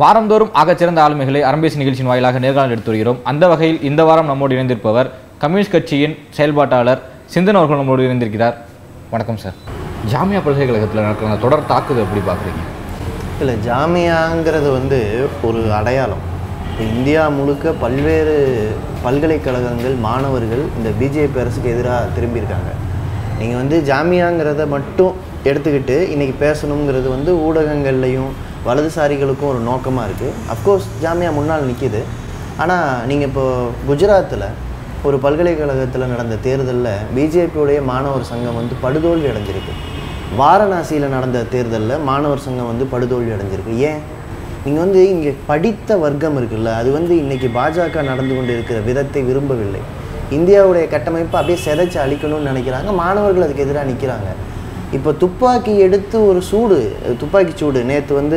வாரந்தோறும் ஆகச்சிறந்த ஆளுமைகளை அரம்பேசி நிகழ்ச்சியின் வாயிலாக நேர்காணல் எடுத்து வருகிறோம் அந்த வகையில் இந்த வாரம் நம்மோடு இணைந்திருப்பவர் கம்யூனிஸ்ட் கட்சியின் செயல்பாட்டாளர் சிந்தன் அவர்கள் நம்மோடு இணைந்திருக்கிறார் வணக்கம் சார் ஜாமியா பல்கலைக்கழகத்தில் நடக்கிற அந்த தொடர் தாக்குதல் எப்படி பார்க்குறீங்க இல்லை ஜாமியாங்கிறது வந்து ஒரு அடையாளம் இப்போ இந்தியா முழுக்க பல்வேறு பல்கலைக்கழகங்கள் மாணவர்கள் இந்த பிஜேபி அரசுக்கு எதிராக திரும்பியிருக்காங்க நீங்கள் வந்து ஜாமியாங்கிறத மட்டும் எடுத்துக்கிட்டு இன்றைக்கி பேசணுங்கிறது வந்து ஊடகங்கள்லையும் வலதுசாரிகளுக்கும் ஒரு நோக்கமாக இருக்குது அஃப்கோர்ஸ் ஜாமியா முன்னால் நிற்கிது ஆனால் நீங்கள் இப்போ குஜராத்தில் ஒரு பல்கலைக்கழகத்தில் நடந்த தேர்தலில் பிஜேபியுடைய மாணவர் சங்கம் வந்து படுதோல்வி அடைஞ்சிருக்கு வாரணாசியில் நடந்த தேர்தலில் மாணவர் சங்கம் வந்து படுதோல்வி அடைஞ்சிருக்கு ஏன் நீங்கள் வந்து இங்கே படித்த வர்க்கம் இருக்குல்ல அது வந்து இன்றைக்கி பாஜக நடந்து கொண்டு இருக்கிற விதத்தை விரும்பவில்லை இந்தியாவுடைய கட்டமைப்பை அப்படியே சிதைச்சு அழிக்கணும்னு நினைக்கிறாங்க மாணவர்கள் அதுக்கு எதிராக நிற்கிறாங்க இப்போ துப்பாக்கி எடுத்து ஒரு சூடு துப்பாக்கி சூடு நேற்று வந்து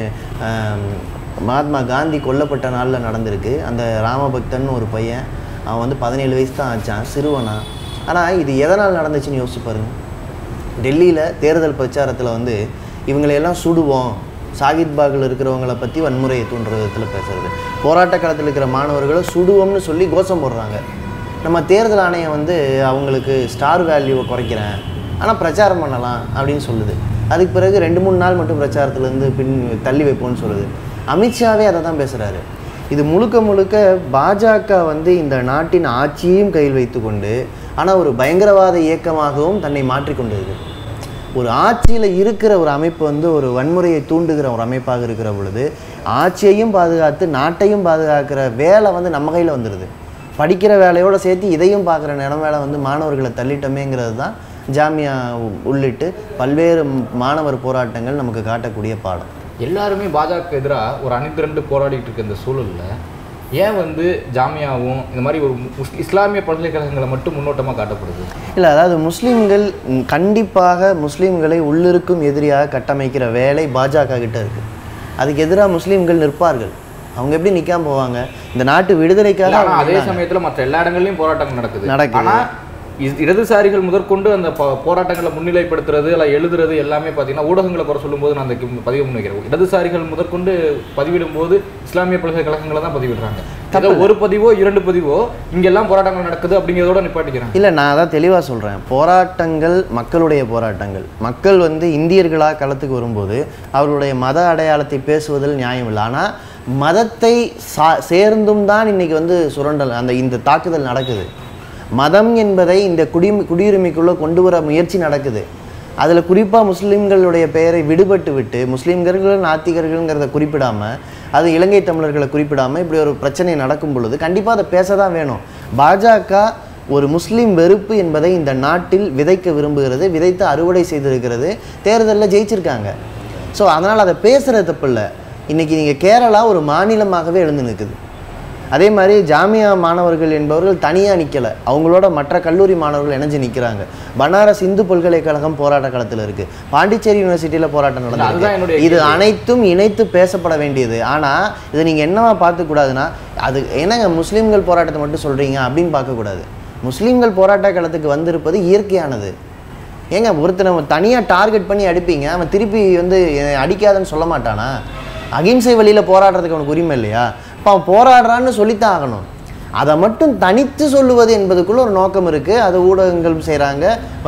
ஆம், மகாத்மா காந்தி கொல்லப்பட்ட நாளில் நடந்திருக்கு அந்த ராமபக்தன் ஒரு பையன் அவன் வந்து பதினேழு வயசு தான் ஆச்சான் சிறுவனா ஆனால் இது எதனால் நடந்துச்சுன்னு யோசிச்சு பாருங்க டெல்லியில் தேர்தல் பிரச்சாரத்தில் வந்து இவங்களையெல்லாம் சுடுவோம் சாகித் பாகில் இருக்கிறவங்கள பற்றி வன்முறையை தூண்டுற விதத்தில் பேசுறது போராட்ட காலத்தில் இருக்கிற மாணவர்களை சுடுவோம்னு சொல்லி கோஷம் போடுறாங்க நம்ம தேர்தல் ஆணையம் வந்து அவங்களுக்கு ஸ்டார் வேல்யூவை குறைக்கிறேன் ஆனால் பிரச்சாரம் பண்ணலாம் அப்படின்னு சொல்லுது அதுக்கு பிறகு ரெண்டு மூணு நாள் மட்டும் பிரச்சாரத்துலேருந்து பின் தள்ளி வைப்போம்னு சொல்லுது அமித்ஷாவே அதை தான் பேசுகிறாரு இது முழுக்க முழுக்க பாஜக வந்து இந்த நாட்டின் ஆட்சியையும் கையில் வைத்துக்கொண்டு ஆனால் ஒரு பயங்கரவாத இயக்கமாகவும் தன்னை மாற்றிக்கொண்டிருக்கு ஒரு ஆட்சியில் இருக்கிற ஒரு அமைப்பு வந்து ஒரு வன்முறையை தூண்டுகிற ஒரு அமைப்பாக இருக்கிற பொழுது ஆட்சியையும் பாதுகாத்து நாட்டையும் பாதுகாக்கிற வேலை வந்து நம்ம கையில் வந்துடுது படிக்கிற வேலையோட சேர்த்து இதையும் பார்க்குற நிலம் வேலை வந்து மாணவர்களை தள்ளிட்டோமேங்கிறது தான் ஜாமியா உ- உள்ளிட்டு பல்வேறு ம்- மாணவர் போராட்டங்கள் நமக்கு காட்டக்கூடிய பாடம் எல்லாருமே பாஜக எதிராக ஒரு அணிதிரண்டு போராடிட்டு இருக்க இந்த சூழலில் ஏன் வந்து ஜாமியாவும் இந்த மாதிரி ஒரு முஸ்- இஸ்லாமிய பல்கலைக்கழகங்களை மட்டும் முன்னோட்டமாக காட்டப்படுது இல்லை அதாவது முஸ்லீம்கள் ம், கண்டிப்பாக முஸ்லீம்களை உள்ளிருக்கும் எதிரியாக கட்டமைக்கிற வேலை பாஜக கிட்ட இருக்குது அதுக்கு எதிராக முஸ்லீம்கள் நிற்பார்கள் அவங்க எப்படி நிற்காம போவாங்க இந்த நாட்டு விடுதலைக்காக ஆனா அவங்க அதே நின்னாங்க. சமயத்துல மற்ற எல்லா இடங்கள்லயும் போராட்டங்கள் நடக்குது நடக்குது. ஆனா இ- இடதுசாரிகள் முதற்கொண்டு அந்த ப- போராட்டங்களை முன்னிலைப்படுத்துறது இல்ல எழுதுறது எல்லாமே பாத்தீங்கன்னா ஊடகங்களை குறை சொல்லும்போது நான் அந்த கி- பதிவை முன்வைக்கிறேன் இடதுசாரிகள் முதற்கொண்டு பதிவிடும் போது இஸ்லாமிய பல்கலைக்கழகங்களை தான் பதிவிடுறாங்க ஏதோ ஒரு பதிவோ இரண்டு பதிவோ இங்கெல்லாம் போராட்டங்கள் நடக்குது அப்படிங்கிறதோட நிப்பாட்டிக்கிறாங்க இல்லை நான் அதான் தெளிவாக சொல்கிறேன் போராட்டங்கள் மக்களுடைய போராட்டங்கள் மக்கள் வந்து இந்தியர்களாக களத்துக்கு வரும்போது அவர்களுடைய மத அடையாளத்தை பேசுவதில் நியாயம் இல்லை ஆனால் மதத்தை சா சேர்ந்தும் தான் இன்னைக்கு வந்து சுரண்டல் அந்த இந்த தாக்குதல் நடக்குது மதம் என்பதை இந்த குடி குடியுரிமைக்குள்ளே கொண்டு வர முயற்சி நடக்குது அதில் குறிப்பாக முஸ்லீம்களுடைய பெயரை விடுபட்டு விட்டு முஸ்லீம்கள் நாத்திகர்கள்ங்கிறத குறிப்பிடாமல் அது இலங்கை தமிழர்களை குறிப்பிடாமல் இப்படி ஒரு பிரச்சனை நடக்கும் பொழுது கண்டிப்பாக அதை பேச தான் வேணும் பாஜக ஒரு முஸ்லீம் வெறுப்பு என்பதை இந்த நாட்டில் விதைக்க விரும்புகிறது விதைத்து அறுவடை செய்திருக்கிறது தேர்தலில் ஜெயிச்சிருக்காங்க ஸோ அதனால் அதை பேசுகிறது தப்பில்லை இன்றைக்கி நீங்கள் கேரளா ஒரு மாநிலமாகவே எழுந்து நிற்குது அதே மாதிரி ஜாமியா மாணவர்கள் என்பவர்கள் தனியாக நிற்கலை அவங்களோட மற்ற கல்லூரி மாணவர்கள் இணைஞ்சு நிற்கிறாங்க பனாரஸ் இந்து பல்கலைக்கழகம் போராட்ட களத்தில் இருக்குது பாண்டிச்சேரி யூனிவர்சிட்டியில் போராட்டம் அதுதான் நடந்தது என்னுடைய இது அனைத்தும் இணைத்து பேசப்பட வேண்டியது ஆனால் இதை நீங்கள் என்னவா பார்க்கக்கூடாதுன்னா அது என்னங்க முஸ்லீம்கள் போராட்டத்தை மட்டும் சொல்கிறீங்க அப்படின்னு பார்க்கக்கூடாது முஸ்லீம்கள் போராட்ட களத்துக்கு வந்திருப்பது இயற்கையானது ஏங்க ஒருத்தனை தனியாக டார்கெட் பண்ணி அடிப்பீங்க அவன் திருப்பி வந்து என்னை அடிக்காதன்னு சொல்ல மாட்டானா அகிம்சை வழியில் போராடுறதுக்கு அவனுக்கு உரிமை இல்லையா இப்போ அவன் போராடுறான்னு சொல்லித்தான் ஆகணும் அதை மட்டும் தனித்து சொல்லுவது என்பதுக்குள்ள ஒரு நோக்கம் இருக்குது அது ஊடகங்களும் செய்கிறாங்க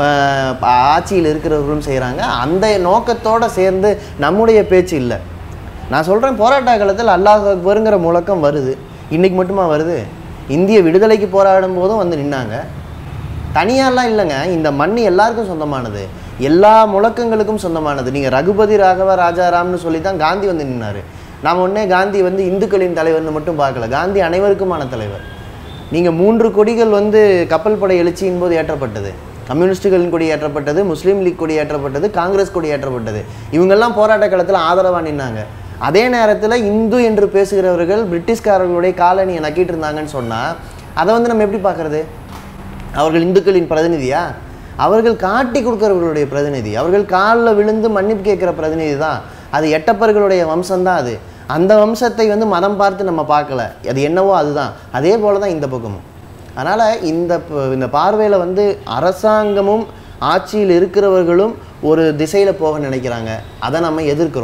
ஆட்சியில் இருக்கிறவர்களும் செய்கிறாங்க அந்த நோக்கத்தோடு சேர்ந்து நம்முடைய பேச்சு இல்லை நான் சொல்கிறேன் போராட்ட காலத்தில் அல்லாஹ் அக்பருங்கிற முழக்கம் வருது இன்றைக்கி மட்டுமா வருது இந்திய விடுதலைக்கு போராடும் போதும் வந்து நின்னாங்க தனியாலாம் இல்லைங்க இந்த மண் எல்லாருக்கும் சொந்தமானது எல்லா முழக்கங்களுக்கும் சொந்தமானது நீங்கள் ரகுபதி ராகவ ராஜாராம்னு சொல்லி தான் காந்தி வந்து நின்னாரு நாம் உடனே காந்தி வந்து இந்துக்களின் தலைவர்னு மட்டும் பார்க்கல காந்தி அனைவருக்குமான தலைவர் நீங்கள் மூன்று கொடிகள் வந்து கப்பல் படை எழுச்சியின் போது ஏற்றப்பட்டது கம்யூனிஸ்டுகளின் கொடி ஏற்றப்பட்டது முஸ்லீம் லீக் கொடி ஏற்றப்பட்டது காங்கிரஸ் கொடி ஏற்றப்பட்டது இவங்கெல்லாம் போராட்ட காலத்தில் ஆதரவாக நின்னாங்க அதே நேரத்தில் இந்து என்று பேசுகிறவர்கள் பிரிட்டிஷ்காரர்களுடைய காலனியை நக்கிட்டு இருந்தாங்கன்னு சொன்னால் அதை வந்து நம்ம எப்படி பார்க்குறது அவர்கள் இந்துக்களின் பிரதிநிதியா அவர்கள் காட்டி கொடுக்கிறவர்களுடைய பிரதிநிதி அவர்கள் காலில் விழுந்து மன்னிப்பு கேட்குற பிரதிநிதி தான் அது எட்டப்பர்களுடைய வம்சம்தான் அது அந்த வம்சத்தை வந்து மதம் பார்த்து நம்ம பார்க்கல அது என்னவோ அதுதான் அதே போல தான் இந்த பக்கமும் அதனால் இந்த ப- இந்த பார்வையில் வந்து அரசாங்கமும் ஆட்சியில் இருக்கிறவர்களும் ஒரு திசையில் போக நினைக்கிறாங்க அதை நம்ம எதிர்க்கிறோம்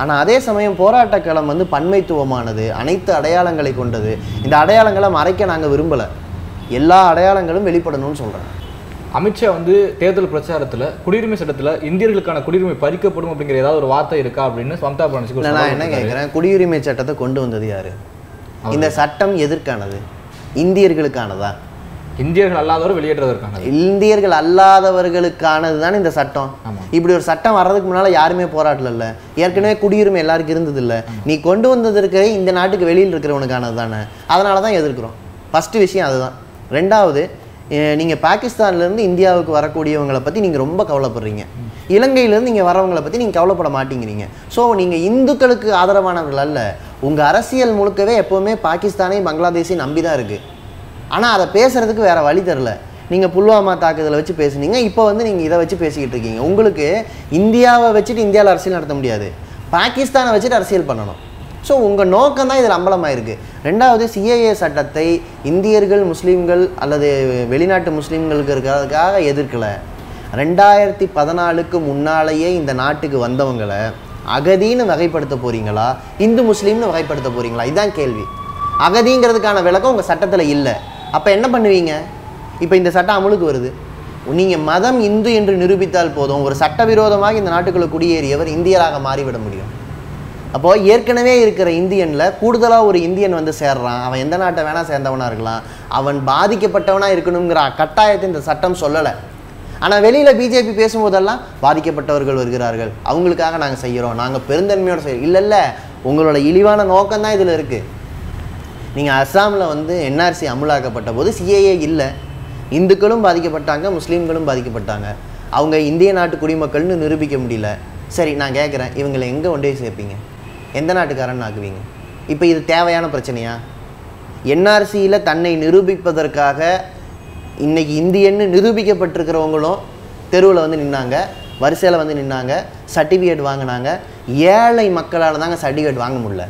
ஆனால் அதே சமயம் போராட்டக் களம் வந்து பன்மைத்துவமானது அனைத்து அடையாளங்களை கொண்டது இந்த அடையாளங்களை மறைக்க நாங்கள் விரும்பலை எல்லா அடையாளங்களும் வெளிப்படணும்னு சொல்கிறேன் அமித்ஷா வந்து தேர்தல் பிரச்சாரத்துல குடியுரிமை சட்டத்துல இந்தியர்களுக்கான குடியுரிமை பறிக்கப்படும் அப்படிங்கிற ஏதாவது ஒரு வார்த்தை இருக்கா அப்படின்னு மம்தா பானர்ஜிக்கு ஒரு இல்லை சவால் நான் என்ன விட்டுருக்காரு. கேட்குறேன் குடியுரிமை சட்டத்தை கொண்டு வந்தது யாரு இந்த சட்டம் எதற்கானது இந்தியர்களுக்கானதா இந்தியர்கள் அல்லாதவர் வெளியேற்றுவதற்கானது இந்தியர்கள் அல்லாதவர்களுக்கானது தானே இந்த சட்டம் ஆமா. இப்படி ஒரு சட்டம் வர்றதுக்கு முன்னால யாருமே போராட்டல ஏற்கனவே குடியுரிமை எல்லாருக்கும் இருந்தது இல்ல நீ கொண்டு வந்தது இருக்கிற இந்த நாட்டுக்கு வெளியில் இருக்கிறவனுக்கானது தானே அதனால தான் எதிர்க்கிறோம் ஃபர்ஸ்ட் விஷயம் அதுதான் ரெண்டாவது அஹ், நீங்க பாகிஸ்தான்ல இருந்து இந்தியாவுக்கு வரக்கூடியவங்களை பத்தி நீங்க ரொம்ப கவலைப்படுறீங்க இலங்கையிலேருந்து இங்கே வரவங்களை பற்றி நீங்கள் கவலைப்பட மாட்டேங்கிறீங்க ஸோ நீங்கள் இந்துக்களுக்கு ஆதரவானவர்கள் அல்ல உங்கள் அரசியல் முழுக்கவே எப்போவுமே பாகிஸ்தானையும் பங்களாதேஷையும் நம்பி தான் இருக்குது ஆனால் அதை பேசுறதுக்கு வேற வழி தெரில நீங்கள் புல்வாமா தாக்குதலை வச்சு பேசுனீங்க இப்போ வந்து நீங்கள் இதை வச்சு பேசிக்கிட்டு இருக்கீங்க உங்களுக்கு இந்தியாவை வச்சுட்டு இந்தியாவில் அரசியல் நடத்த முடியாது பாகிஸ்தானை வச்சுட்டு அரசியல் பண்ணணும் ஸோ உங்கள் நோக்கம் தான் இதில் அம்பலமாயிருக்கு ரெண்டாவது சிஏஏ சட்டத்தை இந்தியர்கள் முஸ்லீம்கள் அல்லது வெளிநாட்டு முஸ்லீம்களுக்கு இருக்கிறதுக்காக எதிர்க்கலை ரெண்டாயிரத்தி பதினாலுக்கு முன்னாலேயே இந்த நாட்டுக்கு வந்தவங்களை அகதின்னு வகைப்படுத்த போறீங்களா இந்து முஸ்லீம்னு வகைப்படுத்த போறீங்களா இதுதான் கேள்வி அகதிங்கிறதுக்கான விளக்கம் உங்கள் சட்டத்தில் இல்லை அப்போ என்ன பண்ணுவீங்க இப்போ இந்த சட்டம் அமலுக்கு வருது நீங்கள் மதம் இந்து என்று நிரூபித்தால் போதும் ஒரு சட்டவிரோதமாக இந்த நாட்டுக்குள்ள குடியேறியவர் இந்தியராக மாறிவிட முடியும் அப்போ ஏற்கனவே இருக்கிற இந்தியன்ல கூடுதலாக ஒரு இந்தியன் வந்து சேர்றான் அவன் எந்த நாட்டை வேணா சேர்ந்தவனா இருக்கலாம் அவன் பாதிக்கப்பட்டவனா இருக்கணுங்கிற கட்டாயத்தை இந்த சட்டம் சொல்லலை ஆனால் வெளியில் பிஜேபி பேசும்போதெல்லாம் பாதிக்கப்பட்டவர்கள் வருகிறார்கள் அவங்களுக்காக நாங்கள் செய்கிறோம் நாங்கள் பெருந்தன்மையோட செய்கிறோம் இல்லை இல்லை உங்களோட இழிவான நோக்கம் தான் இதில் இருக்குது நீங்கள் அஸ்ஸாமில் வந்து என்ஆர்சி அமுலாக்கப்பட்ட போது சிஏஏ இல்லை இந்துக்களும் பாதிக்கப்பட்டாங்க முஸ்லீம்களும் பாதிக்கப்பட்டாங்க அவங்க இந்திய நாட்டு குடிமக்கள்னு நிரூபிக்க முடியல சரி நான் கேட்குறேன் இவங்களை எங்கே கொண்டு போய் சேர்ப்பீங்க எந்த நாட்டுக்காரன்னு ஆக்குவீங்க இப்போ இது தேவையான பிரச்சனையா என்ஆர்சியில் தன்னை நிரூபிப்பதற்காக இன்னைக்கு இந்தியன்னு நிரூபிக்கப்பட்டிருக்கிறவங்களும் தெருவில் வந்து நின்னாங்க வரிசையில் வந்து நின்னாங்க சர்டிஃபிகேட் வாங்கினாங்க ஏழை மக்களால் தாங்க சர்டிஃபிகேட் வாங்க முடியல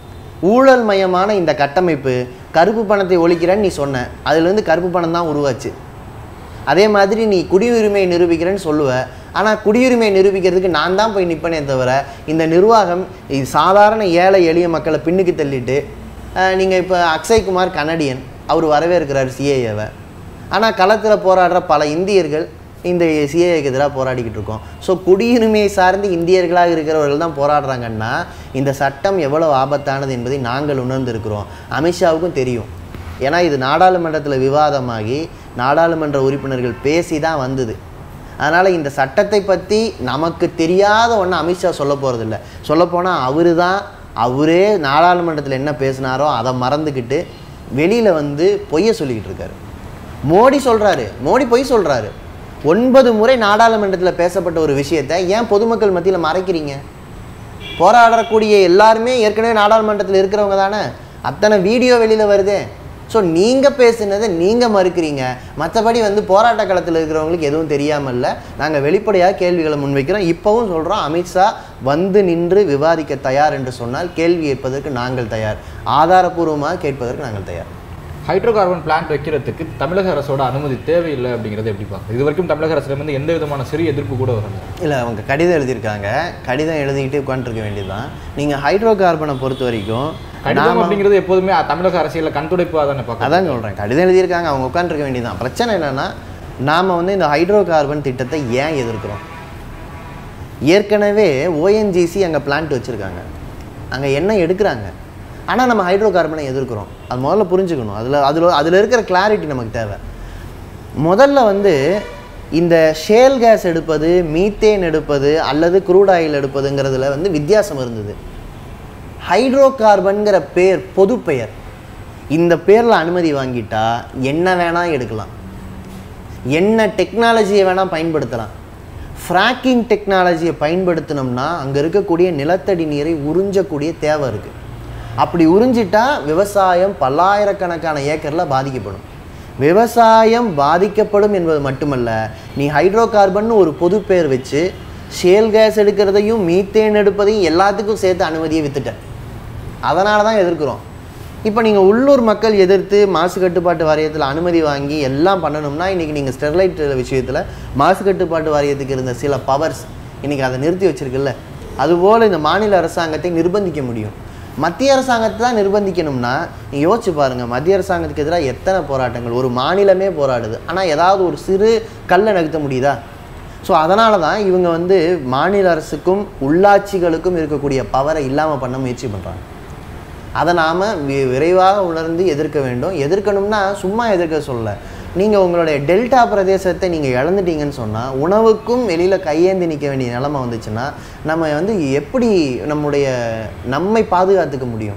ஊழல் மயமான இந்த கட்டமைப்பு கருப்பு பணத்தை ஒழிக்கிறேன்னு நீ சொன்ன அதுலேருந்து கருப்பு பணம் தான் உருவாச்சு அதே மாதிரி நீ குடியுரிமையை நிரூபிக்கிறேன்னு சொல்லுவ ஆனால் குடியுரிமையை நிரூபிக்கிறதுக்கு நான் தான் போய் நிற்பனே தவிர இந்த நிர்வாகம் இது சாதாரண ஏழை எளிய மக்களை பின்னுக்கு தள்ளிட்டு நீங்கள் இப்போ அக்ஷய்குமார் கனடியன் அவர் வரவேற்கிறார் சிஏஏவை ஆனால் களத்தில் போராடுற பல இந்தியர்கள் இந்த சிஏஏக்கு எதிராக போராடிக்கிட்டு இருக்கோம் ஸோ குடியுரிமையை சார்ந்து இந்தியர்களாக இருக்கிறவர்கள் தான் போராடுறாங்கன்னா இந்த சட்டம் எவ்வளவு ஆபத்தானது என்பதை நாங்கள் உணர்ந்திருக்கிறோம் அமித்ஷாவுக்கும் தெரியும் ஏன்னா இது நாடாளுமன்றத்தில் விவாதமாகி நாடாளுமன்ற உறுப்பினர்கள் பேசி தான் வந்தது அதனால் இந்த சட்டத்தை பற்றி நமக்கு தெரியாத ஒன்று அமித்ஷா சொல்ல போகிறதில்ல சொல்லப்போனால் அவரு தான் அவரே நாடாளுமன்றத்தில் என்ன பேசினாரோ அதை மறந்துக்கிட்டு வெளியில் வந்து பொய்யை சொல்லிக்கிட்டு இருக்காரு மோடி சொல்கிறாரு மோடி பொய் சொல்கிறாரு ஒன்பது முறை நாடாளுமன்றத்தில் பேசப்பட்ட ஒரு விஷயத்தை ஏன் பொதுமக்கள் மத்தியில் மறைக்கிறீங்க போராடக்கூடிய எல்லாருமே ஏற்கனவே நாடாளுமன்றத்தில் இருக்கிறவங்க தானே அத்தனை வீடியோ வெளியில் வருதே ஸோ நீங்கள் பேசுனதை நீங்கள் மறுக்கிறீங்க மற்றபடி வந்து போராட்ட களத்தில் இருக்கிறவங்களுக்கு எதுவும் தெரியாமல் இல்லை நாங்கள் வெளிப்படையாக கேள்விகளை முன்வைக்கிறோம் இப்போவும் சொல்கிறோம் அமித்ஷா வந்து நின்று விவாதிக்க தயார் என்று சொன்னால் கேள்வி கேட்பதற்கு நாங்கள் தயார் ஆதாரபூர்வமாக கேட்பதற்கு நாங்கள் தயார் ஹைட்ரோ கார்பன் பிளான்ட் வைக்கிறதுக்கு தமிழக அரசோட அனுமதி தேவையில்லை அப்படிங்கிறது எப்படி பார்க்குறது இது வரைக்கும் தமிழக அரசுல இருந்து எந்த விதமான சிறிய எதிர்ப்பு கூட வரல இல்லை அவங்க கடிதம் எழுதியிருக்காங்க கடிதம் எழுதிக்கிட்டு உட்காந்துருக்க வேண்டியதுதான் நீங்கள் ஹைட்ரோ கார்பனை பொறுத்த வரைக்கும் கடிதம் அப்படிங்கிறது எப்போதுமே தமிழக அரசியல்ல கண் தானே பார்க்க அதான் சொல்கிறேன் கடிதம் எழுதியிருக்காங்க அவங்க உட்காந்துருக்க வேண்டியதுதான் பிரச்சனை என்னன்னா நாம் வந்து இந்த ஹைட்ரோ கார்பன் திட்டத்தை ஏன் எதிர்க்கிறோம் ஏற்கனவே ஓஎன்ஜிசி அங்கே பிளான்ட் வச்சுருக்காங்க அங்கே எண்ணெய் எடுக்கிறாங்க ஆனால் நம்ம ஹைட்ரோ கார்பனை எதிர்க்கிறோம் அது முதல்ல புரிஞ்சுக்கணும் அதில் அதில் அதில் இருக்கிற கிளாரிட்டி நமக்கு தேவை முதல்ல வந்து இந்த ஷேல் கேஸ் எடுப்பது மீத்தேன் எடுப்பது அல்லது க்ரூட் ஆயில் எடுப்பதுங்கிறதுல வந்து வித்தியாசம் இருந்தது ஹைட்ரோ கார்பன்கிற பேர் பொது பெயர் இந்த பேரில் அனுமதி வாங்கிட்டா என்ன வேணால் எடுக்கலாம் என்ன டெக்னாலஜியை வேணால் பயன்படுத்தலாம் ஃப்ராக்கிங் டெக்னாலஜியை பயன்படுத்தினோம்னா அங்கே இருக்கக்கூடிய நிலத்தடி நீரை உறிஞ்சக்கூடிய தேவை இருக்குது அப்படி உறிஞ்சிட்டா விவசாயம் பல்லாயிரக்கணக்கான ஏக்கரில் பாதிக்கப்படும் விவசாயம் பாதிக்கப்படும் என்பது மட்டுமல்ல நீ ஹைட்ரோ கார்பன் ஒரு பொது பேர் வச்சு ஷேல் கேஸ் எடுக்கிறதையும் மீத்தேன் எடுப்பதையும் எல்லாத்துக்கும் சேர்த்து அனுமதியை வித்துட்ட அதனால தான் எதிர்க்கிறோம் இப்போ நீங்கள் உள்ளூர் மக்கள் எதிர்த்து மாசு கட்டுப்பாட்டு வாரியத்தில் அனுமதி வாங்கி எல்லாம் பண்ணணும்னா இன்றைக்கி நீங்கள் ஸ்டெர்லைட் விஷயத்தில் மாசு கட்டுப்பாட்டு வாரியத்துக்கு இருந்த சில பவர்ஸ் இன்றைக்கி அதை நிறுத்தி வச்சிருக்குல்ல அதுபோல் இந்த மாநில அரசாங்கத்தை நிர்பந்திக்க முடியும் மத்திய அரசாங்கத்தை தான் நிர்பந்திக்கணும்னா நீங்கள் யோசிச்சு பாருங்கள் மத்திய அரசாங்கத்துக்கு எதிராக எத்தனை போராட்டங்கள் ஒரு மாநிலமே போராடுது ஆனால் ஏதாவது ஒரு சிறு கல்லை நகர்த்த முடியுதா ஸோ அதனால தான் இவங்க வந்து மாநில அரசுக்கும் உள்ளாட்சிகளுக்கும் இருக்கக்கூடிய பவரை இல்லாமல் பண்ண முயற்சி பண்ணுறாங்க அதை நாம் விரைவாக உணர்ந்து எதிர்க்க வேண்டும் எதிர்க்கணும்னா சும்மா எதிர்க்க சொல்ல நீங்கள் உங்களுடைய டெல்டா பிரதேசத்தை நீங்கள் இழந்துட்டீங்கன்னு சொன்னால் உணவுக்கும் வெளியில் கையேந்தி நிற்க வேண்டிய நிலைமை வந்துச்சுன்னா நம்ம வந்து எப்படி நம்முடைய நம்மை பாதுகாத்துக்க முடியும்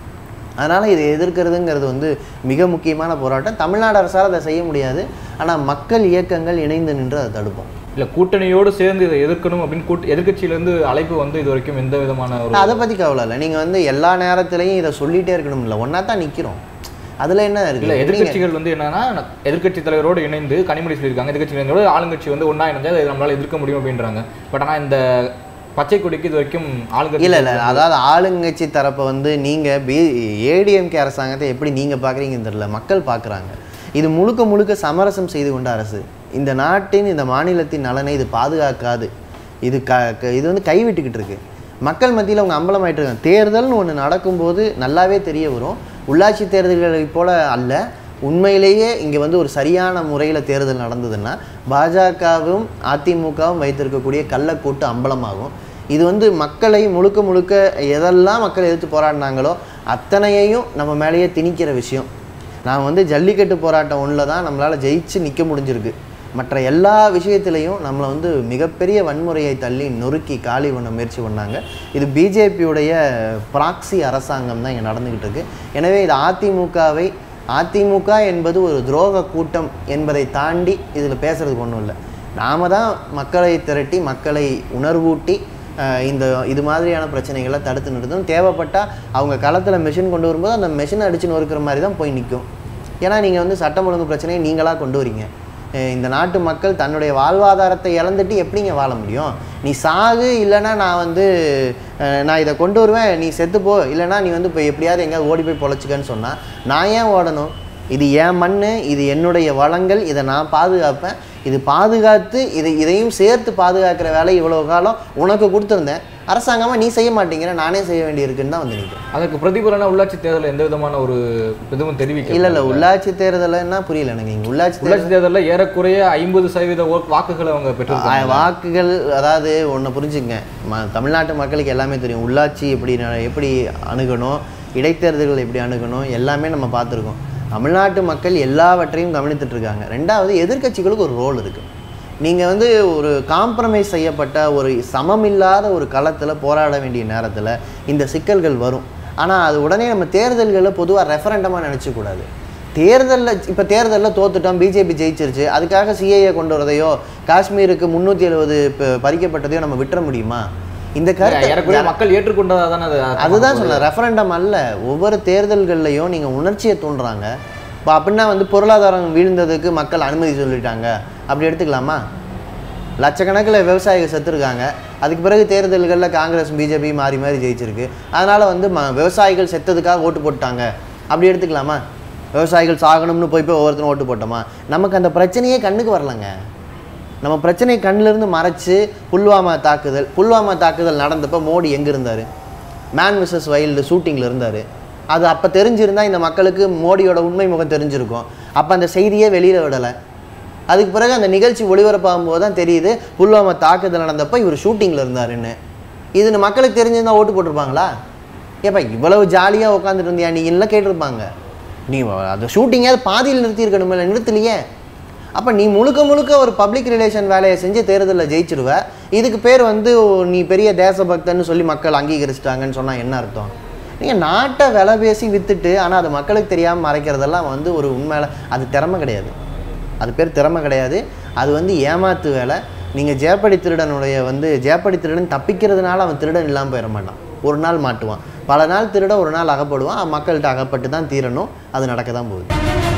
அதனால் இதை எதிர்க்கிறதுங்கிறது வந்து மிக முக்கியமான போராட்டம் தமிழ்நாடு அரசால் அதை செய்ய முடியாது ஆனால் மக்கள் இயக்கங்கள் இணைந்து நின்று அதை தடுப்போம் இல்லை கூட்டணியோடு சேர்ந்து இதை எதிர்க்கணும் அப்படின்னு கூட்டு எதிர்க்கட்சியிலேருந்து அழைப்பு வந்து இது வரைக்கும் எந்த விதமான ஒரு அதை பற்றி கவலை இல்லை நீங்கள் வந்து எல்லா நேரத்துலையும் இதை சொல்லிகிட்டே இருக்கணும் இல்லை ஒன்றா தான் நிற்கிறோம் அதில் என்ன இல்ல இருக்குது எதிர்க்கட்சிகள் வந்து என்னன்னா எதிர்க்கட்சி தலைவரோடு இணைந்து கனிமொழி சொல்லியிருக்காங்க எதிர்க்கட்சி தலைவரோட ஆளுங்கட்சி வந்து ஒண்ணா இணைஞ்சா அதை நம்மளால எதிர்க்க முடியும் அப்படின்றாங்க பட் ஆனா இந்த பச்சை கொடிக்கு இது வரைக்கும் ஆளுங்கட்சி இல்லை இல்லை அதாவது ஆளுங்கட்சி தரப்பை வந்து நீங்கள் பி ஏடிஎம்கே அரசாங்கத்தை எப்படி நீங்கள் பார்க்குறீங்கன்னு தெரியல மக்கள் பார்க்குறாங்க இது முழுக்க முழுக்க சமரசம் செய்து கொண்ட அரசு இந்த நாட்டின் இந்த மாநிலத்தின் நலனை இது பாதுகாக்காது இது க க- இது வந்து கைவிட்டுக்கிட்டு இருக்கு மக்கள் மத்தியில் அவங்க அம்பலமாயிட்டு இருக்காங்க தேர்தல்னு ஒன்று நடக்கும்போது நல்லாவே தெரிய வரும் உள்ளாட்சி தேர்தல்களைப் போல அல்ல உண்மையிலேயே இங்கே வந்து ஒரு சரியான முறையில் தேர்தல் நடந்ததுன்னா பாஜகவும் அதிமுகவும் வைத்திருக்கக்கூடிய கள்ளக்கூட்டு அம்பலமாகும் இது வந்து மக்களை முழுக்க முழுக்க எதெல்லாம் மக்கள் எதிர்த்து போராடினாங்களோ அத்தனையையும் நம்ம மேலேயே திணிக்கிற விஷயம் நான் வந்து ஜல்லிக்கட்டு போராட்டம் ஒன்றில் தான் நம்மளால் ஜெயிச்சு நிற்க முடிஞ்சிருக்கு மற்ற எல்லா விஷயத்திலையும் நம்மளை வந்து மிகப்பெரிய வன்முறையை தள்ளி நொறுக்கி காலி பண்ண முயற்சி பண்ணாங்க இது பிஜேபியுடைய ப்ராக்சி அரசாங்கம் தான் இங்கே நடந்துக்கிட்டு இருக்கு எனவே இது அதிமுகவை அதிமுக என்பது ஒரு துரோக கூட்டம் என்பதை தாண்டி இதில் பேசுறதுக்கு ஒன்றும் இல்லை நாம தான் மக்களை திரட்டி மக்களை உணர்வூட்டி அஹ், இந்த இது மாதிரியான பிரச்சனைகளை தடுத்து நிறுத்தணும் தேவைப்பட்டால் அவங்க களத்தில் மெஷின் கொண்டு வரும்போது அந்த மெஷினை அடிச்சு நொறுக்கிற மாதிரி தான் போய் நிற்கும் ஏன்னா நீங்கள் வந்து சட்டம் ஒழுங்கு பிரச்சனையை நீங்களாக கொண்டு வரீங்க அஹ், இந்த நாட்டு மக்கள் தன்னுடைய வாழ்வாதாரத்தை இழந்துட்டு எப்படிங்க வாழ முடியும் நீ சாகு இல்லைன்னா நான் வந்து அஹ், நான் இதை கொண்டு வருவேன் நீ செத்து போ இல்லைன்னா நீ வந்து இப்போ எப்படியாவது எங்கேயாவது ஓடி போய் பொழைச்சிக்கன்னு சொன்னால் நான் ஏன் ஓடணும் இது என் மண் இது என்னுடைய வளங்கள் இதை நான் பாதுகாப்பேன் இது பாதுகாத்து இதை இதையும் சேர்த்து பாதுகாக்கிற வேலை இவ்வளோ காலம் உனக்கு கொடுத்துருந்தேன் அரசாங்கமாக நீ செய்ய மாட்டேங்கிற நானே செய்ய வேண்டியிருக்குன்னு தான் வந்து நிற்கிறேன் அதற்கு பிரதிபலனா உள்ளாட்சி தேர்தலில் எந்த விதமான ஒரு இதுவும் தெரிவிக்கல இல்லை இல்லை உள்ளாட்சி தேர்தல்னா புரியல எனக்கு இங்கே உள்ளாட்சி தேர்தல் உள்ளாட்சி தேர்தலில் ஏறக்குறைய ஐம்பது சதவீத ஓ- வாக்குகளை அவங்க பெற்றிருக்காங்க ஆ, வாக்குகள் அதாவது ஒன்று புரிஞ்சுங்க ம தமிழ்நாட்டு மக்களுக்கு எல்லாமே தெரியும் உள்ளாட்சி எப்படி ந- எப்படி அணுகணும் இடைத்தேர்தல்கள் எப்படி அணுகணும் எல்லாமே நம்ம பார்த்துருக்கோம் தமிழ்நாட்டு மக்கள் எல்லாவற்றையும் கவனித்துட்டு இருக்காங்க ரெண்டாவது எதிர்க்கட்சிகளுக்கு ஒரு ரோல் இருக்குது நீங்கள் வந்து ஒரு காம்ப்ரமைஸ் செய்யப்பட்ட ஒரு சமமில்லாத ஒரு களத்தில் போராட வேண்டிய நேரத்தில் இந்த சிக்கல்கள் வரும் ஆனால் அது உடனே நம்ம தேர்தல்களில் பொதுவாக ரெஃபரண்டமாக நினச்சக்கூடாது தேர்தலில் இப்போ தேர்தலில் தோத்துட்டோம் பிஜேபி ஜெயிச்சிருச்சு அதுக்காக சிஏஏ கொண்டு வரதையோ காஷ்மீருக்கு முந்நூற்றி எழுபது பறிக்கப்பட்டதையோ நம்ம விட்டுற முடியுமா இந்த கருத்தை ஏறக்குறைய மக்கள் ஏற்றுக்கொண்டதா தானே அது அதுதான் சொல்ல ரெஃபரண்டம் அல்ல ஒவ்வொரு தேர்தல்கள்லையும் நீங்கள் உணர்ச்சியை தூண்டுறாங்க இப்போ அப்படின்னா வந்து பொருளாதாரம் வீழ்ந்ததுக்கு மக்கள் அனுமதி சொல்லிட்டாங்க அப்படி எடுத்துக்கலாமா லட்சக்கணக்கில் விவசாயிகள் செத்துருக்காங்க அதுக்கு பிறகு தேர்தல்களில் காங்கிரஸ் பிஜேபி மாறி மாறி ஜெயிச்சிருக்கு அதனால் வந்து ம விவசாயிகள் செத்ததுக்காக ஓட்டு போட்டாங்க அப்படி எடுத்துக்கலாமா விவசாயிகள் சாகணும்னு போய் போய் ஒவ்வொருத்தரும் ஓட்டு போட்டோமா நமக்கு அந்த பிரச்சனையே கண்ணுக்கு வரலங்க நம்ம பிரச்சனையை கண்ணிலிருந்து மறைச்சு புல்வாமா தாக்குதல் புல்வாமா தாக்குதல் நடந்தப்போ மோடி எங்கே இருந்தார் மேன் விசஸ் வைல்டு ஷூட்டிங்கில் இருந்தார் அது அப்போ தெரிஞ்சிருந்தா இந்த மக்களுக்கு மோடியோட உண்மை முகம் தெரிஞ்சிருக்கும் அப்போ அந்த செய்தியே வெளியில் விடலை அதுக்கு பிறகு அந்த நிகழ்ச்சி ஒளிபரப்பாகும் போது தான் தெரியுது புல்வாமா தாக்குதல் நடந்தப்போ இவர் ஷூட்டிங்கில் இருந்தாருன்னு இது இந்த மக்களுக்கு தெரிஞ்சிருந்தா ஓட்டு போட்டிருப்பாங்களா ஏப்பா இவ்வளவு ஜாலியாக உட்காந்துட்டு இருந்தியா நீ எல்லாம் கேட்டிருப்பாங்க நீ அந்த ஷூட்டிங்காவது பாதியில் நிறுத்தியிருக்கணுமில்ல நிறுத்தலையே அப்போ நீ முழுக்க முழுக்க ஒரு பப்ளிக் ரிலேஷன் வேலையை செஞ்சு தேர்தலில் ஜெயிச்சிருவ இதுக்கு பேர் வந்து நீ பெரிய தேசபக்தன்னு சொல்லி மக்கள் அங்கீகரிச்சிட்டாங்கன்னு சொன்னால் என்ன அர்த்தம் நீங்கள் நாட்டை விலை பேசி விற்றுட்டு ஆனால் அது மக்களுக்கு தெரியாமல் மறைக்கிறதெல்லாம் வந்து ஒரு உண்மையில அது திறமை கிடையாது அது பேர் திறமை கிடையாது அது வந்து ஏமாத்து வேலை நீங்கள் ஜேப்படி திருடனுடைய வந்து ஜேப்படி திருடன் தப்பிக்கிறதுனால அவன் திருடன் இல்லாமல் போயிட மாட்டான் ஒரு நாள் மாட்டுவான் பல நாள் திருட ஒரு நாள் அகப்படுவான் அவன் மக்கள்கிட்ட அகப்பட்டு தான் தீரணும் அது நடக்க தான் போகுது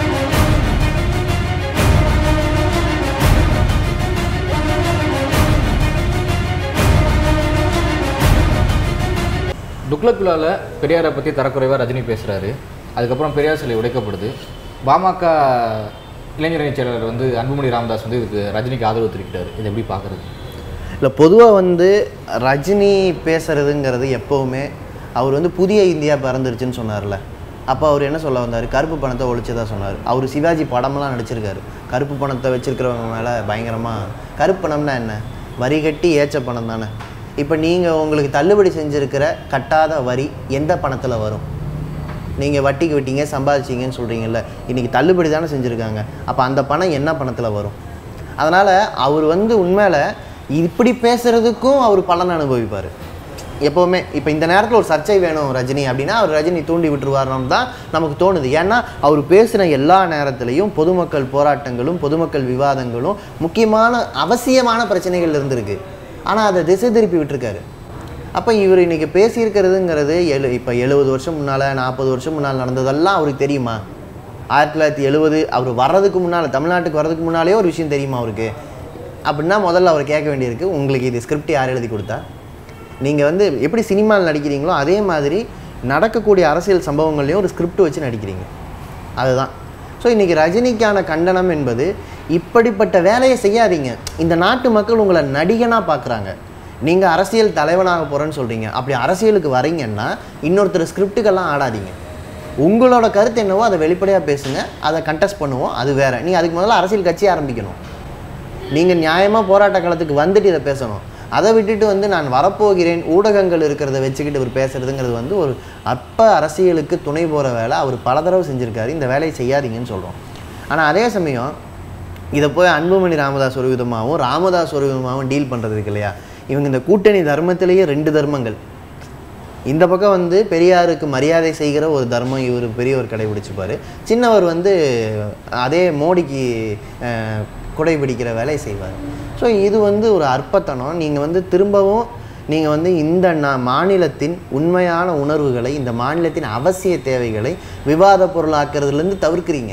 துக்ளக் விழாவில் பெரியாரை பற்றி தரக்குறைவாக ரஜினி பேசுகிறாரு அதுக்கப்புறம் பெரியார் சிலை உடைக்கப்படுது பாமக இளைஞரணி செயலாளர் வந்து அன்புமணி ராமதாஸ் வந்து இதுக்கு ரஜினிக்கு ஆதரவு தெரிவிக்கிறாரு இதை எப்படி பார்க்குறது இல்லை பொதுவாக வந்து ரஜினி பேசுறதுங்கிறது எப்போவுமே அவர் வந்து புதிய இந்தியா பிறந்துருச்சுன்னு சொன்னார்ல அப்போ அவர் என்ன சொல்ல வந்தார் கருப்பு பணத்தை ஒழிச்சதா சொன்னார் அவர் சிவாஜி படமெல்லாம் நடிச்சிருக்காரு கருப்பு பணத்தை வச்சிருக்கிறவங்க மேலே பயங்கரமாக கருப்பு பணம்னா என்ன வரி கட்டி ஏச்ச பணம் தானே இப்போ நீங்கள் உங்களுக்கு தள்ளுபடி செஞ்சுருக்கிற கட்டாத வரி எந்த பணத்தில் வரும் நீங்கள் வட்டிக்கு விட்டீங்க சம்பாதிச்சீங்கன்னு சொல்கிறீங்கல்ல இன்றைக்கி தள்ளுபடி தானே செஞ்சுருக்காங்க அப்போ அந்த பணம் என்ன பணத்தில் வரும் அதனால் அவர் வந்து உண்மையில் இப்படி பேசுகிறதுக்கும் அவர் பலன் அனுபவிப்பார் எப்போவுமே இப்போ இந்த நேரத்தில் ஒரு சர்ச்சை வேணும் ரஜினி அப்படின்னா அவர் ரஜினி தூண்டி விட்டுருவாருன்னு தான் நமக்கு தோணுது ஏன்னா அவர் பேசின எல்லா நேரத்துலையும் பொதுமக்கள் போராட்டங்களும் பொதுமக்கள் விவாதங்களும் முக்கியமான அவசியமான பிரச்சனைகள் இருந்திருக்கு ஆனால் அதை திசை திருப்பி விட்டுருக்காரு அப்போ இவர் இன்னைக்கு பேசியிருக்கிறதுங்கிறது எழு இப்போ எழுபது வருஷம் முன்னால் நாற்பது வருஷம் முன்னால் நடந்ததெல்லாம் அவருக்கு தெரியுமா ஆயிரத்தி தொள்ளாயிரத்தி எழுபது அவர் வர்றதுக்கு முன்னால் தமிழ்நாட்டுக்கு வர்றதுக்கு முன்னாலே ஒரு விஷயம் தெரியுமா அவருக்கு அப்படின்னா முதல்ல அவர் கேட்க வேண்டியிருக்கு உங்களுக்கு இது ஸ்கிரிப்ட் யார் எழுதி கொடுத்தா நீங்கள் வந்து எப்படி சினிமாவில் நடிக்கிறீங்களோ அதே மாதிரி நடக்கக்கூடிய அரசியல் சம்பவங்கள்லையும் ஒரு ஸ்கிரிப்ட் வச்சு நடிக்கிறீங்க அதுதான் ஸோ இன்றைக்கி ரஜினிக்கான கண்டனம் என்பது இப்படிப்பட்ட வேலையை செய்யாதீங்க இந்த நாட்டு மக்கள் உங்களை நடிகனாக பார்க்குறாங்க நீங்கள் அரசியல் தலைவனாக போகிறேன்னு சொல்கிறீங்க அப்படி அரசியலுக்கு வரீங்கன்னா இன்னொருத்தர் ஸ்கிரிப்டுக்கெல்லாம் ஆடாதீங்க உங்களோட கருத்து என்னவோ அதை வெளிப்படையாக பேசுங்க அதை கண்டெஸ்ட் பண்ணுவோம் அது வேற நீ அதுக்கு முதல்ல அரசியல் கட்சி ஆரம்பிக்கணும் நீங்கள் நியாயமாக போராட்ட காலத்துக்கு வந்துட்டு இதை பேசணும் அதை விட்டுட்டு வந்து நான் வரப்போகிறேன் ஊடகங்கள் இருக்கிறத வச்சுக்கிட்டு இவர் பேசுறதுங்கிறது வந்து ஒரு அற்ப அரசியலுக்கு துணை போகிற வேலை அவர் பல தடவை செஞ்சுருக்காரு இந்த வேலையை செய்யாதீங்கன்னு சொல்கிறோம் ஆனால் அதே சமயம் இதை போய் அன்புமணி ராமதாஸ் ஒரு விதமாகவும் ராமதாஸ் ஒரு விதமாகவும் டீல் பண்ணுறது இருக்கு இல்லையா இவங்க இந்த கூட்டணி தர்மத்திலேயே ரெண்டு தர்மங்கள் இந்த பக்கம் வந்து பெரியாருக்கு மரியாதை செய்கிற ஒரு தர்மம் இவர் பெரியவர் கடைபிடிச்சிப்பார் சின்னவர் வந்து அதே மோடிக்கு அஹ், குடை பிடிக்கிற வேலையை செய்வார் ஸோ இது வந்து ஒரு அற்பத்தனம் நீங்கள் வந்து திரும்பவும் நீங்கள் வந்து இந்த நா- மாநிலத்தின் உண்மையான உணர்வுகளை இந்த மாநிலத்தின் அவசிய தேவைகளை விவாத பொருளாக்குறதுலேருந்து தவிர்க்கிறீங்க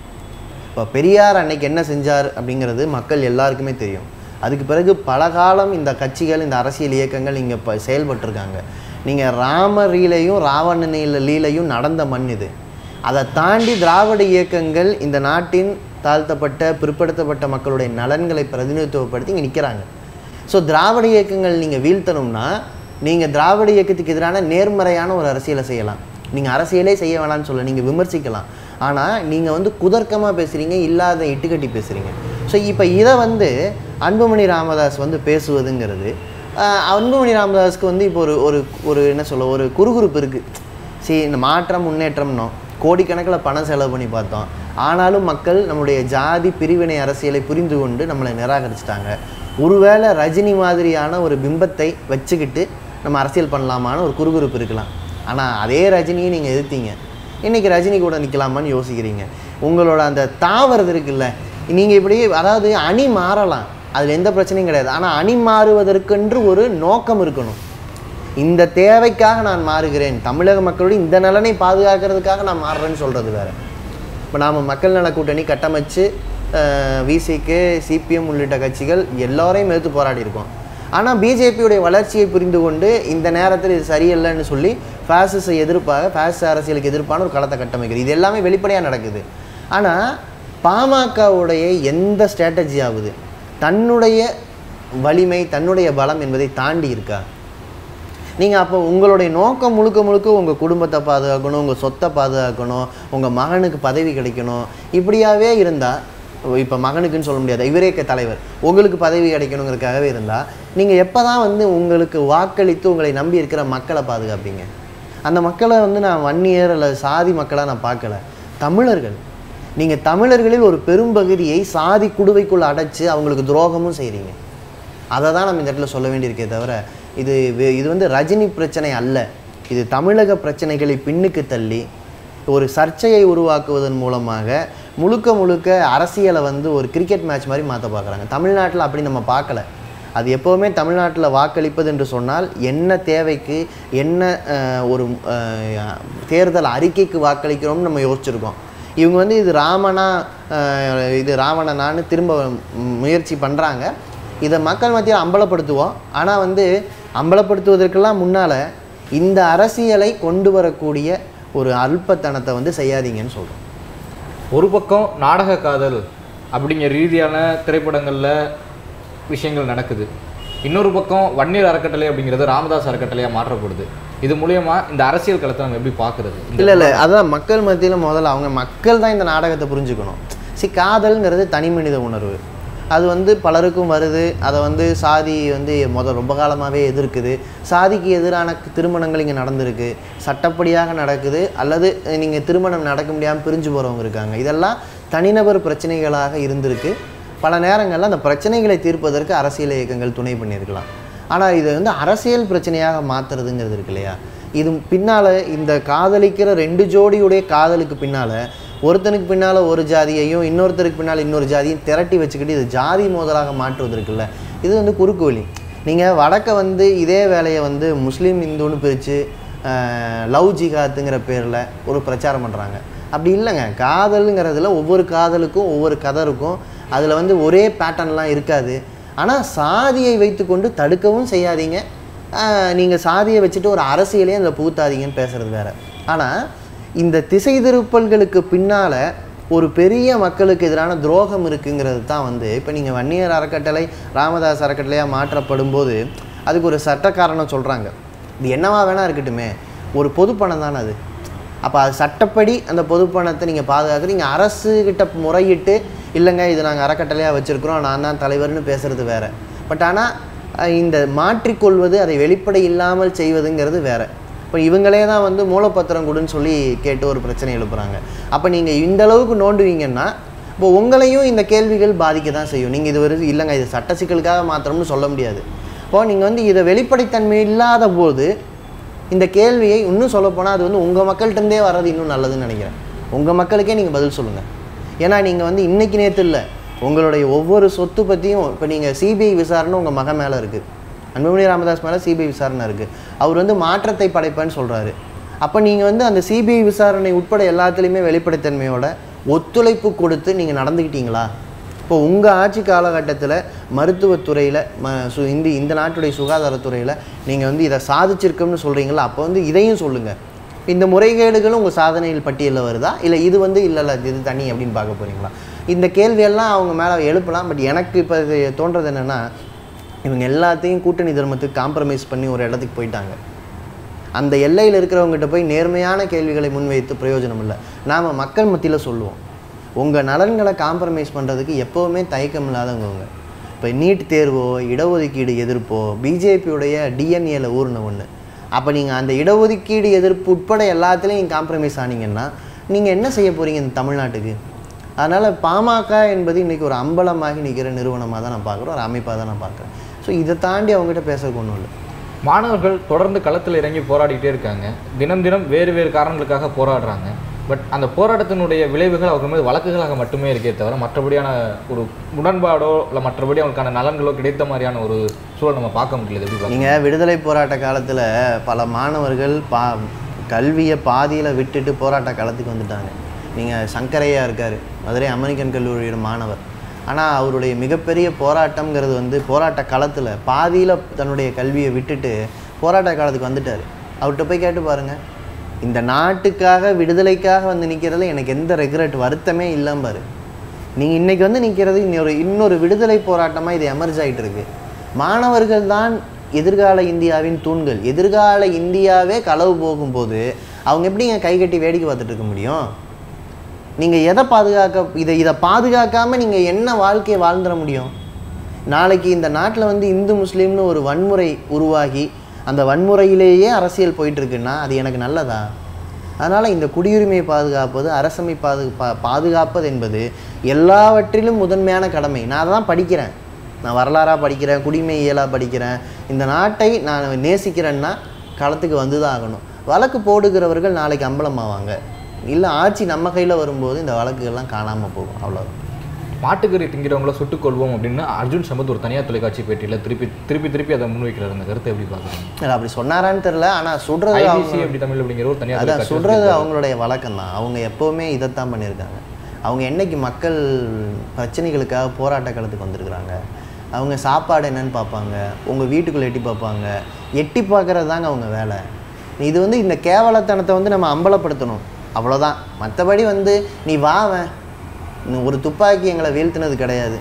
இப்போ பெரியார் அன்னைக்கு என்ன செஞ்சார் அப்படிங்கிறது மக்கள் எல்லாருக்குமே தெரியும் அதுக்கு பிறகு பல காலம் இந்த கட்சிகள் இந்த அரசியல் இயக்கங்கள் இங்கே இப்போ செயல்பட்டிருக்காங்க நீங்கள் ராம லீலையும் ராவண நீல லீலையும் நடந்த மண் இது அதை தாண்டி திராவிட இயக்கங்கள் இந்த நாட்டின் தாழ்த்தப்பட்ட பிற்படுத்தப்பட்ட மக்களுடைய நலன்களை பிரதிநிதித்துவப்படுத்தி இங்கே நிற்கிறாங்க ஸோ திராவிட இயக்கங்கள் நீங்கள் வீழ்த்தணும்னா நீங்கள் திராவிட இயக்கத்துக்கு எதிரான நேர்மறையான ஒரு அரசியலை செய்யலாம் நீங்கள் அரசியலே செய்ய வேணாம்னு சொல்ல நீங்கள் விமர்சிக்கலாம் ஆனால் நீங்கள் வந்து குதர்க்கமாக பேசுகிறீங்க இல்லாத இட்டுக்கட்டி பேசுகிறீங்க ஸோ இப்போ இதை வந்து அன்புமணி ராமதாஸ் வந்து பேசுவதுங்கிறது ஆஹ், அன்புமணி ராமதாஸ்க்கு வந்து இப்போ ஒரு ஒரு ஒரு என்ன சொல்ல ஒரு குறுகுறுப்பு இருக்குது சரி இந்த மாற்றம் முன்னேற்றம்னோம் கோடிக்கணக்கில் பணம் செலவு பண்ணி பார்த்தோம் ஆனாலும் மக்கள் நம்முடைய ஜாதி பிரிவினை அரசியலை புரிந்து கொண்டு நம்மளை நிராகரிச்சிட்டாங்க ஒருவேளை ரஜினி மாதிரியான ஒரு பிம்பத்தை வச்சுக்கிட்டு நம்ம அரசியல் பண்ணலாமான்னு ஒரு குறுகுறுப்பு இருக்கலாம் ஆனால் அதே ரஜினியை நீங்கள் எதிர்த்தீங்க இன்றைக்கி ரஜினி கூட நிற்கலாமான்னு யோசிக்கிறீங்க உங்களோட அந்த தாவறது இருக்குல்ல நீங்கள் இப்படி அதாவது அணி மாறலாம் அதில் எந்த பிரச்சனையும் கிடையாது ஆனால் அணி மாறுவதற்கென்று ஒரு நோக்கம் இருக்கணும் இந்த தேவைக்காக நான் மாறுகிறேன் தமிழக மக்களுடைய இந்த நலனை பாதுகாக்கிறதுக்காக நான் மாறுறேன்னு சொல்கிறது வேற இப்போ நாம் மக்கள் நல கூட்டணி கட்டமைச்சு விசிக்கு சிபிஎம் உள்ளிட்ட கட்சிகள் எல்லாரையும் எதிர்த்து போராடி இருக்கோம் ஆனால் பிஜேபியுடைய வளர்ச்சியை புரிந்து கொண்டு இந்த நேரத்தில் இது சரியில்லைன்னு சொல்லி ஃபேசிஸை எதிர்ப்பாக ஃபேசிச அரசியலுக்கு எதிர்ப்பான ஒரு களத்தை கட்டமைக்குது இது எல்லாமே வெளிப்படையாக நடக்குது ஆனால் பாமகவுடைய எந்த ஸ்ட்ராட்டஜி ஆகுது தன்னுடைய வலிமை தன்னுடைய பலம் என்பதை தாண்டி இருக்கா நீங்கள் அப்போ உங்களுடைய நோக்கம் முழுக்க முழுக்க உங்கள் குடும்பத்தை பாதுகாக்கணும் உங்கள் சொத்தை பாதுகாக்கணும் உங்கள் மகனுக்கு பதவி கிடைக்கணும் இப்படியாவே இருந்தால் இப்போ மகனுக்குன்னு சொல்ல முடியாது இவரே க- தலைவர் உங்களுக்கு பதவி கிடைக்கணுங்கிறதுக்காகவே இருந்தால் நீங்கள் எப்போ தான் வந்து உங்களுக்கு வாக்களித்து உங்களை நம்பி இருக்கிற மக்களை பாதுகாப்பீங்க அந்த மக்களை வந்து நான் வன்னியர் அல்லது சாதி மக்களாக நான் பார்க்கல தமிழர்கள் நீங்கள் தமிழர்களில் ஒரு பெரும்பகுதியை சாதி குடுவைக்குள்ள அடைச்சு அவங்களுக்கு துரோகமும் செய்கிறீங்க அதை தான் நம்ம இந்த இடத்துல சொல்ல வேண்டியிருக்கே தவிர இது வே- இது வந்து ரஜினி பிரச்சனை அல்ல இது தமிழக பிரச்சனைகளை பின்னுக்கு தள்ளி ஒரு சர்ச்சையை உருவாக்குவதன் மூலமாக முழுக்க முழுக்க அரசியலை வந்து ஒரு கிரிக்கெட் மேட்ச் மாதிரி மாற்ற பார்க்குறாங்க தமிழ்நாட்டில் அப்படி நம்ம பார்க்கல அது எப்போவுமே தமிழ்நாட்டில் வாக்களிப்பது என்று சொன்னால் என்ன தேவைக்கு என்ன அஹ், ஒரு அஹ், தேர்தல் அறிக்கைக்கு வாக்களிக்கிறோம்னு நம்ம யோசிச்சிருக்கோம் இவங்க வந்து இது ராமனா அஹ், இது ராவணனான்னு திரும்ப ம், முயற்சி பண்ணுறாங்க இதை மக்கள் மத்தியில் அம்பலப்படுத்துவோம் ஆனால் வந்து அம்பலப்படுத்துவதற்கெல்லாம் முன்னால் இந்த அரசியலை கொண்டு வரக்கூடிய ஒரு அல்பத்தனத்தை வந்து செய்யாதீங்கன்னு சொல்கிறோம் ஒரு பக்கம் நாடக காதல் அப்படிங்கிற ரீதியான திரைப்படங்களில் விஷயங்கள் நடக்குது இன்னொரு பக்கம் வன்னியர் அறக்கட்டளை அப்படிங்கிறது ராமதாஸ் அறக்கட்டளையாக மாற்றப்படுது இது மூலியமா இந்த அரசியல் களத்தை நம்ம எப்படி பார்க்கறது இந்த- இல்லை இல்லை அதான் மக்கள் மத்தியில் முதல்ல அவங்க மக்கள் தான் இந்த நாடகத்தை புரிஞ்சுக்கணும் சரி காதல்ங்கிறது தனி மனித உணர்வு அது வந்து பலருக்கும் வருது அதை வந்து சாதி வந்து முத ரொம்ப காலமாகவே எதிர்க்குது சாதிக்கு எதிரான திருமணங்கள் இங்கே நடந்திருக்கு சட்டப்படியாக நடக்குது அல்லது நீங்கள் திருமணம் நடக்க முடியாமல் பிரிஞ்சு போகிறவங்க இருக்காங்க இதெல்லாம் தனிநபர் பிரச்சனைகளாக இருந்திருக்கு பல நேரங்களில் அந்த பிரச்சனைகளை தீர்ப்பதற்கு அரசியல் இயக்கங்கள் துணை பண்ணியிருக்கலாம் ஆனால் இதை வந்து அரசியல் பிரச்சனையாக மாற்றுறதுங்கிறது இருக்கு இல்லையா இது பின்னால் இந்த காதலிக்கிற ரெண்டு ஜோடியுடைய காதலுக்கு பின்னால் ஒருத்தனுக்கு பின்னால் ஒரு ஜாதியையும் இன்னொருத்தருக்கு பின்னால் இன்னொரு ஜாதியும் திரட்டி வச்சுக்கிட்டு இது ஜாதி மோதலாக மாற்றுவது இருக்குல்ல இது வந்து குறுக்கு வழி நீங்கள் வடக்க வந்து இதே வேலையை வந்து முஸ்லீம் இந்துன்னு பிரித்து லவ் ஜிகாத்துங்கிற பேரில் ஒரு பிரச்சாரம் பண்ணுறாங்க அப்படி இல்லைங்க காதலுங்கிறதுல ஒவ்வொரு காதலுக்கும் ஒவ்வொரு கதை இருக்கும் அதில் வந்து ஒரே பேட்டர்ன்லாம் இருக்காது ஆனால் சாதியை வைத்துக்கொண்டு தடுக்கவும் செய்யாதீங்க நீங்கள் சாதியை வச்சுட்டு ஒரு அரசியலே அதில் புகுத்தாதீங்கன்னு பேசுறது வேற ஆனால் இந்த திசை திருப்பல்களுக்கு பின்னால் ஒரு பெரிய மக்களுக்கு எதிரான துரோகம் இருக்குங்கிறது தான் வந்து இப்போ நீங்கள் வன்னியர் அறக்கட்டளை ராமதாஸ் அறக்கட்டளையாக மாற்றப்படும் போது அதுக்கு ஒரு சட்ட காரணம் சொல்கிறாங்க இது என்னவா வேணா இருக்கட்டுமே ஒரு பொது பணம் தானே அது அப்போ அது சட்டப்படி அந்த பொது பணத்தை நீங்கள் பாதுகாக்கிறீங்க அரசு கிட்ட முறையிட்டு இல்லைங்க இது நாங்கள் அறக்கட்டளையாக வச்சுருக்குறோம் நான் தான் தலைவர்னு பேசுறது வேற பட் ஆனால் இந்த மாற்றிக்கொள்வது அதை வெளிப்படை இல்லாமல் செய்வதுங்கிறது வேற இப்போ இவங்களே தான் வந்து மூலப்பத்திரம் கொடுன்னு சொல்லி கேட்டு ஒரு பிரச்சனை எழுப்புறாங்க அப்போ நீங்கள் இந்த அளவுக்கு நோண்டுவீங்கன்னா இப்போ உங்களையும் இந்த கேள்விகள் பாதிக்க தான் செய்யும் நீங்கள் இது வருது இல்லைங்க இது சட்ட சிக்கலுக்காக மாத்திரம்னு சொல்ல முடியாது இப்போ நீங்கள் வந்து இதை வெளிப்படைத்தன்மை இல்லாத போது இந்த கேள்வியை இன்னும் சொல்லப்போனால் அது வந்து உங்கள் மக்கள்கிட்டருந்தே வர்றது இன்னும் நல்லதுன்னு நினைக்கிறேன் உங்கள் மக்களுக்கே நீங்கள் பதில் சொல்லுங்கள் ஏன்னா நீங்கள் வந்து இன்னைக்கு நேற்று இல்லை உங்களுடைய ஒவ்வொரு சொத்து பற்றியும் இப்போ நீங்கள் சிபிஐ விசாரணை உங்கள் மகன் மேலே இருக்குது அன்புமணி ராமதாஸ் மேலே சிபிஐ விசாரணை இருக்குது அவர் வந்து மாற்றத்தை படைப்பேன்னு சொல்கிறாரு அப்போ நீங்கள் வந்து அந்த சிபிஐ விசாரணை உட்பட எல்லாத்துலேயுமே வெளிப்படைத்தன்மையோட ஒத்துழைப்பு கொடுத்து நீங்கள் நடந்துக்கிட்டீங்களா இப்போ உங்கள் ஆட்சி காலகட்டத்தில் மருத்துவத்துறையில் ம சு இந்த இந்த நாட்டுடைய சுகாதாரத்துறையில் நீங்கள் வந்து இதை சாதிச்சிருக்கோம்னு சொல்கிறீங்களா அப்போ வந்து இதையும் சொல்லுங்கள் இந்த முறைகேடுகளும் உங்கள் சாதனையில் பட்டியலில் வருதா இல்லை இது வந்து இல்லை இல்லை இது தனி அப்படின்னு பார்க்க போகிறீங்களா இந்த கேள்வியெல்லாம் அவங்க மேலே எழுப்பலாம் பட் எனக்கு இப்போ இது தோன்றது என்னென்னா இவங்க எல்லாத்தையும் கூட்டணி தர்மத்துக்கு காம்ப்ரமைஸ் பண்ணி ஒரு இடத்துக்கு போயிட்டாங்க அந்த எல்லையில் இருக்கிறவங்ககிட்ட போய் நேர்மையான கேள்விகளை முன்வைத்து பிரயோஜனம் இல்லை நாம் மக்கள் மத்தியில் சொல்லுவோம் உங்கள் நலன்களை காம்ப்ரமைஸ் பண்ணுறதுக்கு எப்போவுமே தயக்கம் இல்லாதவங்க இப்போ நீட் தேர்வோ இடஒதுக்கீடு எதிர்ப்போ பிஜேபியுடைய டிஎன்ஏல ஊறின ஒன்று அப்போ நீங்கள் அந்த இடஒதுக்கீடு எதிர்ப்பு உட்பட எல்லாத்துலேயும் நீங்கள் காம்ப்ரமைஸ் ஆனீங்கன்னா நீங்கள் என்ன செய்ய போகிறீங்க இந்த தமிழ்நாட்டுக்கு அதனால் பாமக என்பது இன்றைக்கி ஒரு அம்பலமாகி நிற்கிற நிறுவனமாக தான் நான் பார்க்குறேன் ஒரு அமைப்பாக தான் நான் பார்க்குறேன் ஸோ இதை தாண்டி அவங்ககிட்ட பேசுறதுக்கு ஒன்றும் இல்லை மாணவர்கள் தொடர்ந்து களத்தில் இறங்கி போராடிக்கிட்டே இருக்காங்க தினம் தினம் வேறு வேறு காரணங்களுக்காக போராடுறாங்க பட் அந்த போராட்டத்தினுடைய விளைவுகள் அவங்க மீது வழக்குகளாக மட்டுமே இருக்கே தவிர மற்றபடியான ஒரு உடன்பாடோ இல்லை மற்றபடி அவங்களுக்கான நலன்களோ கிடைத்த மாதிரியான ஒரு சூழல் நம்ம பார்க்க முடியல எப்படி பார்க்க நீங்கள் விடுதலை போராட்ட காலத்தில் பல மாணவர்கள் பா கல்வியை பாதியில் விட்டுட்டு போராட்ட காலத்துக்கு வந்துட்டாங்க நீங்கள் சங்கரையா இருக்கார் மதுரை அமெரிக்கன் கல்லூரியோட மாணவர் ஆனால் அவருடைய மிகப்பெரிய போராட்டம்ங்கிறது வந்து போராட்ட காலத்தில் பாதியில் தன்னுடைய கல்வியை விட்டுட்டு போராட்ட காலத்துக்கு வந்துட்டார் அவர்கிட்ட போய் கேட்டு பாருங்கள் இந்த நாட்டுக்காக விடுதலைக்காக வந்து நிற்கிறதுல எனக்கு எந்த ரெக்ரெட் வருத்தமே இல்லாம பாரு நீங்கள் இன்னைக்கு வந்து நிற்கிறது இன்னொரு இன்னொரு விடுதலை போராட்டமாக இது எமர்ஜ் ஆகிட்டு இருக்கு மாணவர்கள் தான் எதிர்கால இந்தியாவின் தூண்கள் எதிர்கால இந்தியாவே களவு போகும்போது அவங்க எப்படிங்க கை கட்டி வேடிக்கை பார்த்துட்டு இருக்க முடியும் நீங்கள் எதை பாதுகாக்க இதை இதை பாதுகாக்காமல் நீங்கள் என்ன வாழ்க்கையை வாழ்ந்துட முடியும் நாளைக்கு இந்த நாட்டில் வந்து இந்து முஸ்லீம்னு ஒரு வன்முறை உருவாகி அந்த வன்முறையிலேயே அரசியல் போயிட்டு இருக்குன்னா அது எனக்கு நல்லதா அதனால் இந்த குடியுரிமையை பாதுகாப்பது அரசமை பாது பா பாதுகாப்பது என்பது எல்லாவற்றிலும் முதன்மையான கடமை நான் அதை தான் படிக்கிறேன் நான் வரலாறாக படிக்கிறேன் குடிமை இயலாக படிக்கிறேன் இந்த நாட்டை நான் நேசிக்கிறேன்னா களத்துக்கு வந்து தான் ஆகணும் வழக்கு போடுகிறவர்கள் நாளைக்கு அம்பலமாவாங்க இல்லை ஆட்சி நம்ம கையில் வரும்போது இந்த வழக்குகள்லாம் காணாமல் போகும் அவ்வளோதான் மாட்டுக்கறி திங்கிறவங்கள சுட்டுக் கொள்வோம் அப்படின்னு அர்ஜுன் சம்பத் ஒரு தனியார் தொலைக்காட்சி பேட்டியில் திருப்பி திருப்பி திருப்பி அதை முன்வைக்கிறார் அந்த கருத்தை எப்படி பார்க்குறீங்க இல்லை அப்படி சொன்னாரான்னு தெரில ஆனால் சுடுறது அவங்க ஐபிசி அப்படி தமிழ் அப்படிங்கிற ஒரு தனியார் அதான் தொலைக்காட்சி சுடுறது அவங்களுடைய வழக்கம் தான் அவங்க எப்போவுமே இதைத்தான் பண்ணியிருக்காங்க அவங்க என்னைக்கு மக்கள் பிரச்சனைகளுக்காக போராட்ட களத்துக்கு வந்திருக்கிறாங்க அவங்க சாப்பாடு என்னன்னு பார்ப்பாங்க உங்கள் வீட்டுக்குள்ளே எட்டி பார்ப்பாங்க எட்டி பார்க்கறது தாங்க அவங்க வேலை இது வந்து இந்த கேவலத்தனத்தை வந்து நம்ம அம்பலப்படுத்தணும் அவ்வளோதான் மற்றபடி வந்து நீ வாவன் நீ ஒரு துப்பாக்கி எங்களை வீழ்த்தினது கிடையாது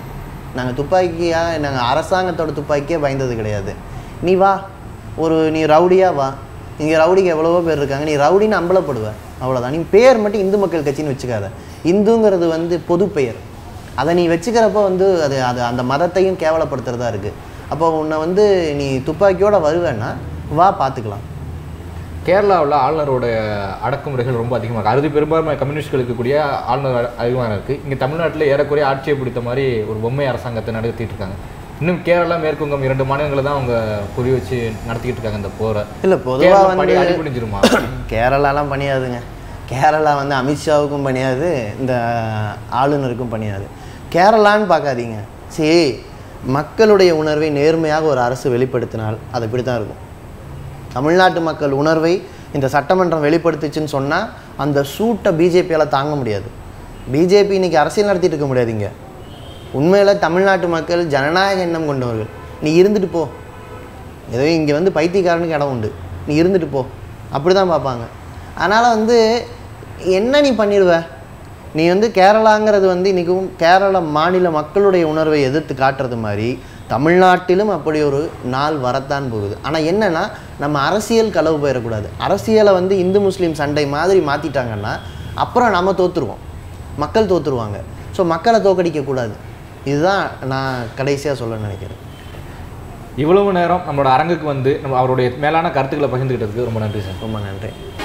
நாங்கள் துப்பாக்கியா நாங்கள் அரசாங்கத்தோட துப்பாக்கியே பயந்தது கிடையாது நீ வா ஒரு நீ ரவுடியா வா இங்கே ரவுடிக்கு எவ்வளவோ பேர் இருக்காங்க நீ ரவுடின்னு அம்பலப்படுவ அவ்வளோதான் நீ பேர் மட்டும் இந்து மக்கள் கட்சின்னு வச்சுக்காத இந்துங்கிறது வந்து பொது பெயர் அதை நீ வச்சுக்கிறப்ப வந்து அது அது அந்த மதத்தையும் கேவலப்படுத்துறதா இருக்குது அப்போ உன்னை வந்து நீ துப்பாக்கியோட வருவேன்னா வா பார்த்துக்கலாம் கேரளாவில் ஆளுநரோட அடக்குமுறைகள் ரொம்ப அதிகமாக இருக்கு அறுதி பெரும்பான்மை கம்யூனிஸ்ட்கள் இருக்கக்கூடிய ஆளுநர் அட- அதிகமாக இருக்குது இங்கே தமிழ்நாட்டில் ஏறக்குறைய ஆட்சியை பிடித்த மாதிரி ஒரு பொம்மை அரசாங்கத்தை நடத்திட்டு இருக்காங்க இன்னும் கேரளா மேற்குவங்கம் இரண்டு மாநிலங்களை தான் அவங்க குறி வச்சு நடத்திக்கிட்டு இருக்காங்க இந்த போரை இல்லை பொதுவாக கேரளா படி வந்து அடிபணிஞ்சிருமா கேரளாலாம் பணியாதுங்க கேரளா வந்து அமித்ஷாவுக்கும் பணியாது இந்த ஆளுநருக்கும் பணியாது கேரளான்னு பார்க்காதீங்க சரி மக்களுடைய உணர்வை நேர்மையாக ஒரு அரசு வெளிப்படுத்தினால் அது இப்படி தான் இருக்கும் தமிழ்நாட்டு மக்கள் உணர்வை இந்த சட்டமன்றம் வெளிப்படுத்துச்சுன்னு சொன்னால் அந்த சூட்டை பிஜேபியால் தாங்க முடியாது பிஜேபி இன்னைக்கு அரசியல் நடத்திட்டு இருக்க முடியாதுங்க உண்மையில் தமிழ்நாட்டு மக்கள் ஜனநாயக எண்ணம் கொண்டவர்கள் நீ இருந்துட்டு போ ஏதோ இங்கே வந்து பைத்தியக்காரனுக்கு இடம் உண்டு நீ இருந்துட்டு போ அப்படி தான் பார்ப்பாங்க அதனால் வந்து என்ன நீ பண்ணிடுவ நீ வந்து கேரளாங்கிறது வந்து இன்றைக்கும் கேரள மாநில மக்களுடைய உணர்வை எதிர்த்து காட்டுறது மாதிரி தமிழ்நாட்டிலும் அப்படி ஒரு நாள் வரத்தான் போகுது ஆனால் என்னன்னா நம்ம அரசியல் களவு போயிடக்கூடாது அரசியலை வந்து இந்து முஸ்லீம் சண்டை மாதிரி மாற்றிட்டாங்கன்னா அப்புறம் நம்ம தோற்றுருவோம் மக்கள் தோற்றுருவாங்க ஸோ மக்களை தோக்கடிக்கக்கூடாது இதுதான் நான் கடைசியாக சொல்ல நினைக்கிறேன் இவ்வளவு நேரம் நம்மளோட அரங்குக்கு வந்து நம்ம அவருடைய மேலான கருத்துக்களை பகிர்ந்துக்கிட்டதுக்கு ரொம்ப நன்றி சார் ரொம்ப நன்றி